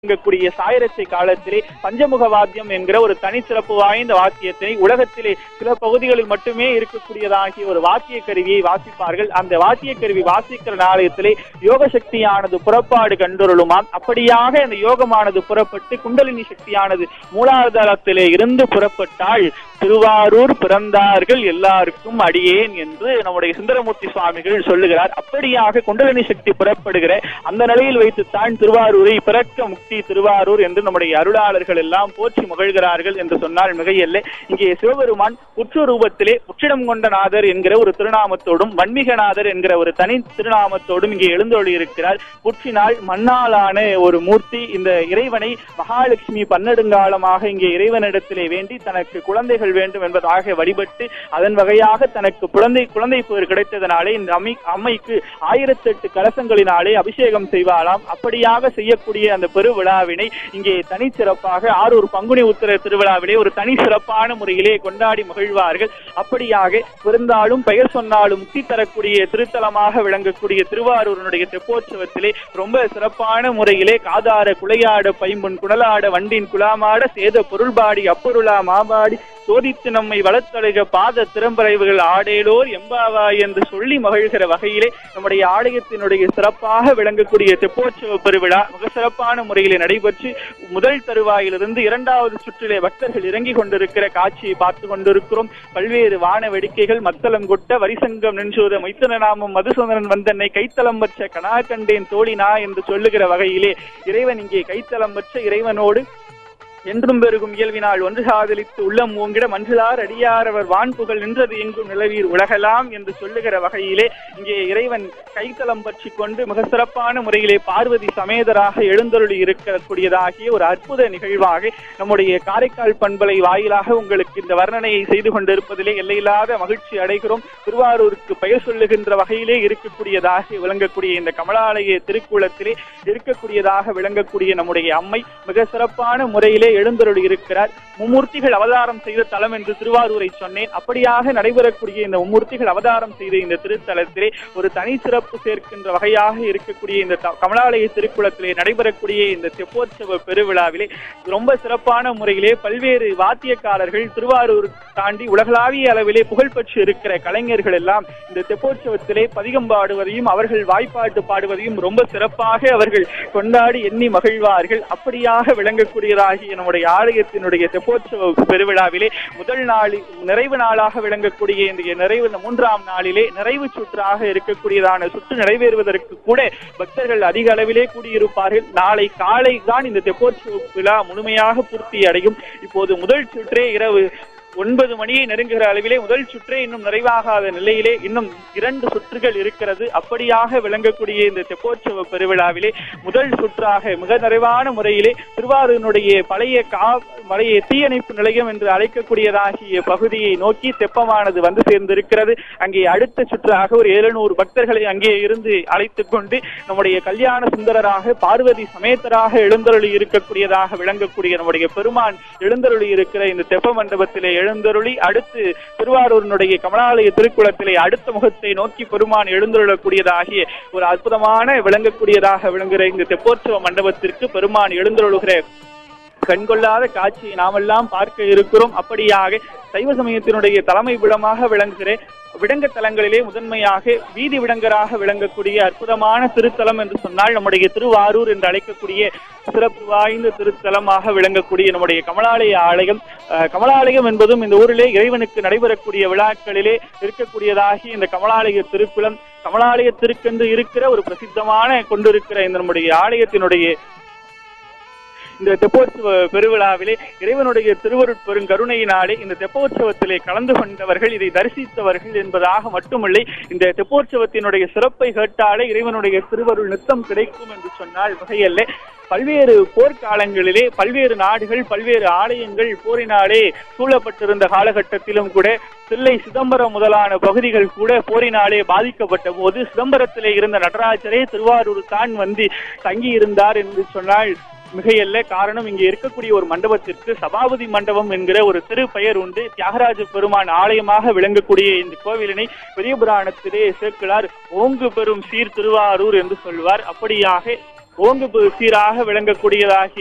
விளங்கக்கூடிய சாயரட்சை காலத்திலே பஞ்சமுக வாத்தியம் என்கிற ஒரு தனிச்சிறப்பு வாய்ந்த வாத்தியத்தை உலகத்திலே சில பகுதிகளில் மட்டுமே இருக்கக்கூடியதாகிய ஒரு வாத்திய கருவியை வாசிப்பார்கள் அந்த வாத்திய கருவி வாசிக்கிற நாளயத்திலே யோக சக்தியானது புறப்பாடு கண்டுருளுமாம் அப்படியாக அந்த யோகமானது புறப்பட்டு குண்டலினி சக்தியானது மூலாதாரத்திலே இருந்து புறப்பட்டால் திருவாரூர் பிறந்தார்கள் எல்லாருக்கும் அடியேன் என்று நம்முடைய சுந்தரமூர்த்தி சுவாமிகள் சொல்லுகிறார் அப்படியாக குண்டலினி சக்தி புறப்படுகிற அந்த நிலையில் வைத்துத்தான் திருவாரூரை பிறக்க முக்தி திருவாரூர் என்று நம்முடைய அருளாளர்கள் எல்லாம் போற்றி மகிழ்கிறார்கள் என்று சொன்னால் மிகையல்ல இங்கே சிவபெருமான் புற்று ரூபத்திலே புற்றிடம் கொண்ட நாதர் என்கிற ஒரு திருநாமத்தோடும் வன்மிகநாதர் என்கிற ஒரு தனி திருநாமத்தோடும் இங்கே எழுந்தொழி இருக்கிறார் புற்றினால் மண்ணாலான ஒரு மூர்த்தி இந்த இறைவனை மகாலட்சுமி பன்னெடுங்காலமாக இங்கே இறைவனிடத்திலே வேண்டி தனக்கு குழந்தைகள் வேண்டும் என்பதாக வழிபட்டு அதன் வகையாக தனக்கு குழந்தை குழந்தை பேர் கிடைத்ததனாலே இந்த அம்மை அம்மைக்கு ஆயிரத்தெட்டு கலசங்களினாலே அபிஷேகம் செய்வாளாம் அப்படியாக செய்யக்கூடிய அந்த பெருவிழாவினை இங்கே தனி சிறப்பாக ஆரூர் பங்குனி உத்திர திருவிழாவிலே ஒரு தனி சிறப்பான முறையிலே கொண்டாடி மகிழ்வார்கள் அப்படியாக பிறந்தாலும் பெயர் சொன்னாலும் முக்தி தரக்கூடிய திருத்தலமாக விளங்கக்கூடிய திருவாரூரனுடைய தெப்போற்சவத்திலே ரொம்ப சிறப்பான முறையிலே காதார குளையாட பைம்புன் குணலாட வண்டின் குலாமாட சேத பொருள்பாடி அப்பொருளா மாபாடி சோதித்து நம்மை வளர்த்தழுக பாத திறம்பறைவுகள் ஆடேலோர் எம்பாவாய் என்று சொல்லி மகிழ்கிற வகையிலே நம்முடைய ஆலயத்தினுடைய சிறப்பாக விளங்கக்கூடிய தெப்போற்சவ பெருவிழா மிக சிறப்பான முறையிலே நடைபெற்று முதல் தருவாயிலிருந்து இரண்டாவது சுற்றிலே பக்தர்கள் இறங்கி கொண்டிருக்கிற காட்சியை பார்த்து கொண்டிருக்கிறோம் பல்வேறு வான வேடிக்கைகள் மத்தளம் கொட்ட வரிசங்கம் நின்றோத மைத்தன நாமம் மதுசூதனன் வந்தன்னை கைத்தலம் வச்ச கனா கண்டேன் தோழினா என்று சொல்லுகிற வகையிலே இறைவன் இங்கே கைத்தலம் வச்ச இறைவனோடு என்றும் பெருகும் இயல்பினால் ஒன்று காதலித்து உள்ளம் ஓங்கிட மஞ்சளார் அடியாரவர் வான்புகள் நின்றது எங்கும் நிலவீர் உலகலாம் என்று சொல்லுகிற வகையிலே இங்கே இறைவன் கைத்தலம் பற்றி கொண்டு மிக சிறப்பான முறையிலே பார்வதி சமேதராக எழுந்தருளி இருக்கக்கூடியதாகிய ஒரு அற்புத நிகழ்வாக நம்முடைய காரைக்கால் பண்பலை வாயிலாக உங்களுக்கு இந்த வர்ணனையை செய்து கொண்டிருப்பதிலே எல்லையில்லாத மகிழ்ச்சி அடைகிறோம் திருவாரூருக்கு பெயர் சொல்லுகின்ற வகையிலே இருக்கக்கூடியதாக விளங்கக்கூடிய இந்த கமலாலய திருக்குளத்திலே இருக்கக்கூடியதாக விளங்கக்கூடிய நம்முடைய அம்மை மிக சிறப்பான முறையிலே எழுந்தருளி இருக்கிறார் மும்மூர்த்திகள் அவதாரம் செய்த தலம் என்று திருவாரூரை சொன்னேன் அப்படியாக நடைபெறக்கூடிய இந்த மும்மூர்த்திகள் அவதாரம் செய்த இந்த திருத்தலத்திலே ஒரு தனி சிறப்பு சேர்க்கின்ற வகையாக இருக்கக்கூடிய இந்த த- கமலாலய திருக்குளத்திலே நடைபெறக்கூடிய இந்த தெப்போற்சவ பெருவிழாவிலே ரொம்ப சிறப்பான முறையிலே பல்வேறு வாத்தியக்காரர்கள் திருவாரூர் தாண்டி உலகளாவிய அளவிலே புகழ்பெற்று இருக்கிற கலைஞர்கள் எல்லாம் இந்த தெப்போற்சவத்திலே பதிகம் பாடுவதையும் அவர்கள் வாய்ப்பாட்டு பாடுவதையும் ரொம்ப சிறப்பாக அவர்கள் கொண்டாடி எண்ணி மகிழ்வார்கள் அப்படியாக விளங்கக்கூடியதாகிய நம்முடைய ஆலயத்தினுடைய தெப்போற்சவ பெருவிழாவிலே முதல் நாள் நிறைவு நாளாக விளங்கக்கூடிய இந்த நிறைவு மூன்றாம் நாளிலே நிறைவு சுற்றாக இருக்கக்கூடியதான சுற்று நிறைவேறுவதற்கு கூட பக்தர்கள் அதிக அளவிலே கூடியிருப்பார்கள் நாளை காலை தான் இந்த தெப்போற்சவ விழா முழுமையாக பூர்த்தி அடையும் இப்போது முதல் சுற்றே இரவு ஒன்பது மணியை நெருங்குகிற அளவிலே முதல் சுற்றே இன்னும் நிறைவாகாத நிலையிலே இன்னும் இரண்டு சுற்றுகள் இருக்கிறது அப்படியாக விளங்கக்கூடிய இந்த தெப்போற்சவ பெருவிழாவிலே முதல் சுற்றாக மிக நிறைவான முறையிலே திருவாரூரினுடைய பழைய கா பழைய தீயணைப்பு நிலையம் என்று அழைக்கக்கூடியதாகிய பகுதியை நோக்கி தெப்பமானது வந்து சேர்ந்திருக்கிறது அங்கே அடுத்த சுற்றாக ஒரு எழுநூறு பக்தர்களை அங்கே இருந்து அழைத்துக் கொண்டு நம்முடைய கல்யாண சுந்தரராக பார்வதி சமேதராக எழுந்தருளி இருக்கக்கூடியதாக விளங்கக்கூடிய நம்முடைய பெருமான் எழுந்தருளி இருக்கிற இந்த தெப்ப மண்டபத்திலே எழுந்தருளி அடுத்து திருவாரூரினுடைய கமலாலய திருக்குளத்திலே அடுத்த முகத்தை நோக்கி பெருமான் எழுந்தருளக்கூடியதாகிய ஒரு அற்புதமான விளங்கக்கூடியதாக விளங்குகிற இந்த தெப்போற்சவ மண்டபத்திற்கு பெருமான் எழுந்தருளுகிற கண்கொள்ளாத காட்சியை நாமெல்லாம் பார்க்க இருக்கிறோம் அப்படியாக சைவ சமயத்தினுடைய தலைமை விடமாக விளங்குகிற விடங்க தலங்களிலே முதன்மையாக வீதி விடங்கராக விளங்கக்கூடிய அற்புதமான திருத்தலம் என்று சொன்னால் நம்முடைய திருவாரூர் என்று அழைக்கக்கூடிய சிறப்பு வாய்ந்த திருத்தலமாக விளங்கக்கூடிய நம்முடைய கமலாலய ஆலயம் அஹ், கமலாலயம் என்பதும் இந்த ஊரிலே இறைவனுக்கு நடைபெறக்கூடிய விழாக்களிலே இருக்கக்கூடியதாகி இந்த கமலாலய திருக்குளம் கமலாலய திருக்கென்று இருக்கிற ஒரு பிரசித்தமான கொண்டிருக்கிற இந்த நம்முடைய ஆலயத்தினுடைய இந்த தெப்போற்சவ பெருவிழாவிலே இறைவனுடைய திருவருட் பெருங்கருணையினாலே இந்த தெப்போற்சவத்திலே கலந்து கொண்டவர்கள் இதை தரிசித்தவர்கள் என்பதாக மட்டுமில்லை இந்த தெப்போற்சவத்தினுடைய சிறப்பை கேட்டாலே இறைவனுடைய திருவருள் நித்தம் கிடைக்கும் என்று சொன்னால் வகையல்ல பல்வேறு போர்க்காலங்களிலே பல்வேறு நாடுகள் பல்வேறு ஆலயங்கள் போரினாலே சூழப்பட்டிருந்த காலகட்டத்திலும் கூட தில்லை சிதம்பரம் முதலான பகுதிகள் கூட போரினாலே பாதிக்கப்பட்ட போது சிதம்பரத்திலே இருந்த நடராஜரே திருவாரூர் தான் வந்து தங்கியிருந்தார் என்று சொன்னால் மிகையல்ல காரணம் இங்கே இருக்கக்கூடிய ஒரு மண்டபத்திற்கு சபாபதி மண்டபம் என்கிற ஒரு சிறு பெயர் உண்டு தியாகராஜ பெருமான் ஆலயமாக விளங்கக்கூடிய இந்த கோவிலினை பெரிய புராணத்திலே சேர்க்கிறார் ஓங்கு பெரும் சீர் திருவாரூர் என்று சொல்வார் அப்படியாக ஓங்கு சீராக விளங்கக்கூடியதாகி